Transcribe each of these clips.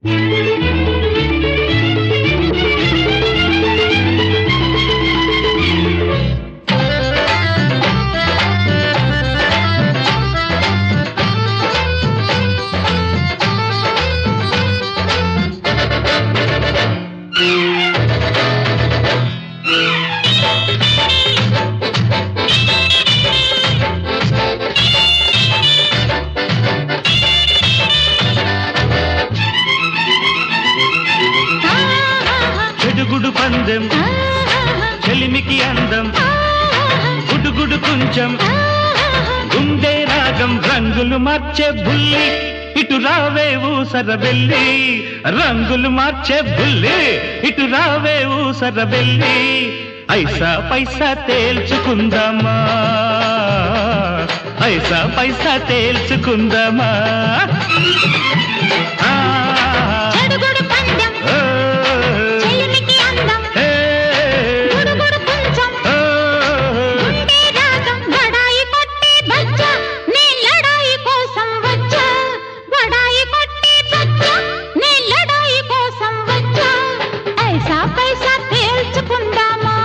చెడుగుడు పందెం చెలిమికి అందం గుడుగుడు కొంచెం గుండె రాగం రంగులు మార్చే బుల్లి ఇటు రావే ఊసర వెళ్ళి రంగులు మార్చే బుల్లి ఇటు రావే ఊసర వెళ్ళి ఐసా పైసా తేల్చుకుందామా ఐసా పైసా తేల్చుకుందామా ఆ, చెడుగుడు పందెం ఓ, చెలిమికి అందం ఏ, గుడుగుడు కొంచెం ఓ, గుండె రాగం గడాయి కొట్టి బచ్చ నీ లడాయి కోసం వచ్చా గడాయి కొట్టి బచ్చ నీ లడాయి కోసం వచ్చా ఐసా పైసా తేల్చుకుందామా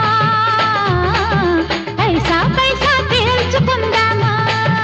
ఐసా పైసా తేల్చుకుందామా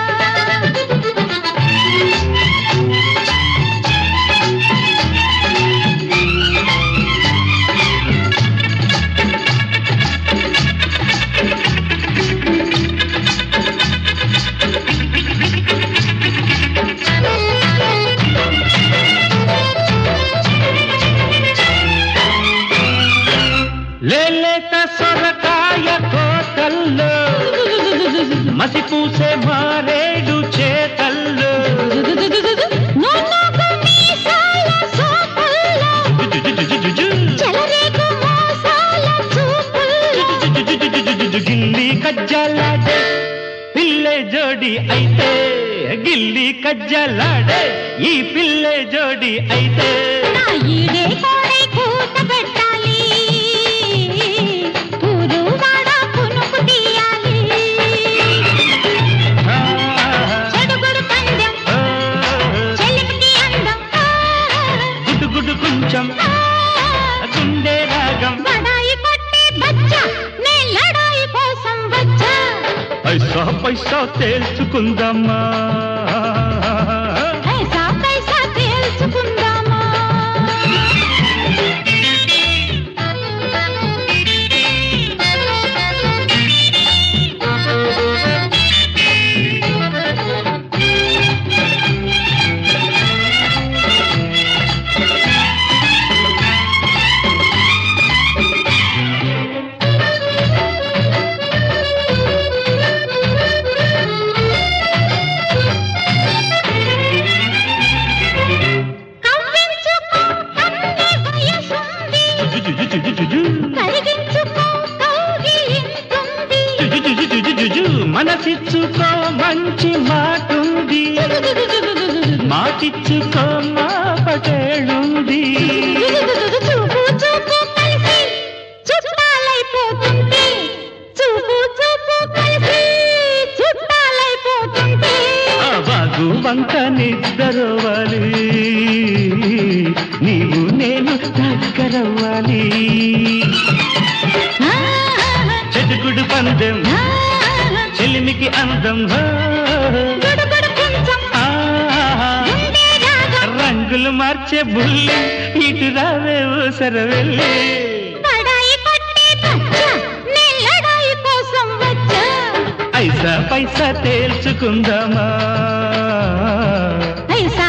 లేలేత సొరకాయ కోతల్లో మసి పూసే మారేడు చేతల్లో నోనోకు మీసాల సోపుల్లో జుజుజుజుజుజు. చెలరేగు మోసాల చూపుల్లో జుజుజుజుజుజు. గిల్లి కజ్జలాడే పిల్లే జోడి అయితే గిల్లి కజ్జలాడే ఈ పిల్లే జోడి అయితే నా ఈడే కోడై కూత పెట్టాలి ఊరు వాడ పునుకు తీయాలి ఆ, చెడుగుడు పందెం ఆ, చెలిమికి అందం గుడు గుడు కొంచెం గుండె రాగం వడాయి కొట్టి బచ్చ నే లడాయి కోసం వచ్చా పైసా పైసా తేల్చుకుందామా ఐసా పైసా తేల్చుకుందామా కవ్వించుకో కన్నె వయసుంది జుజుజుజుజుజు. కరిగించుకో కౌగిలింతుంది జుజుజుజుజుజు. మనసిచ్చుకో మంచి మాటుంది మాటిచ్చుకో మా పటేళుంది చూపు చూపు కలిసి చుట్టాలైపోతుంది చూపు చూపు కలిసి చుట్టాలైపోతుంది ఆ బాగు వంక నిద్రవాలి నీవు నేను దగ్గరవ్వాలి ఆ, చెడుగుడు పందెం ఆ, చెలిమికి అందం హో. గుడుగుడు కొంచెం ఆ, గుండె రాగం రంగులు మార్చే బుల్లి ఇటు రావే ఊసర వెళ్ళి కడాయి కొట్టి బచ్చ నీ లడాయి కోసం వచ్చా ఐసా పైసా తేల్చుకుందామా ఐసా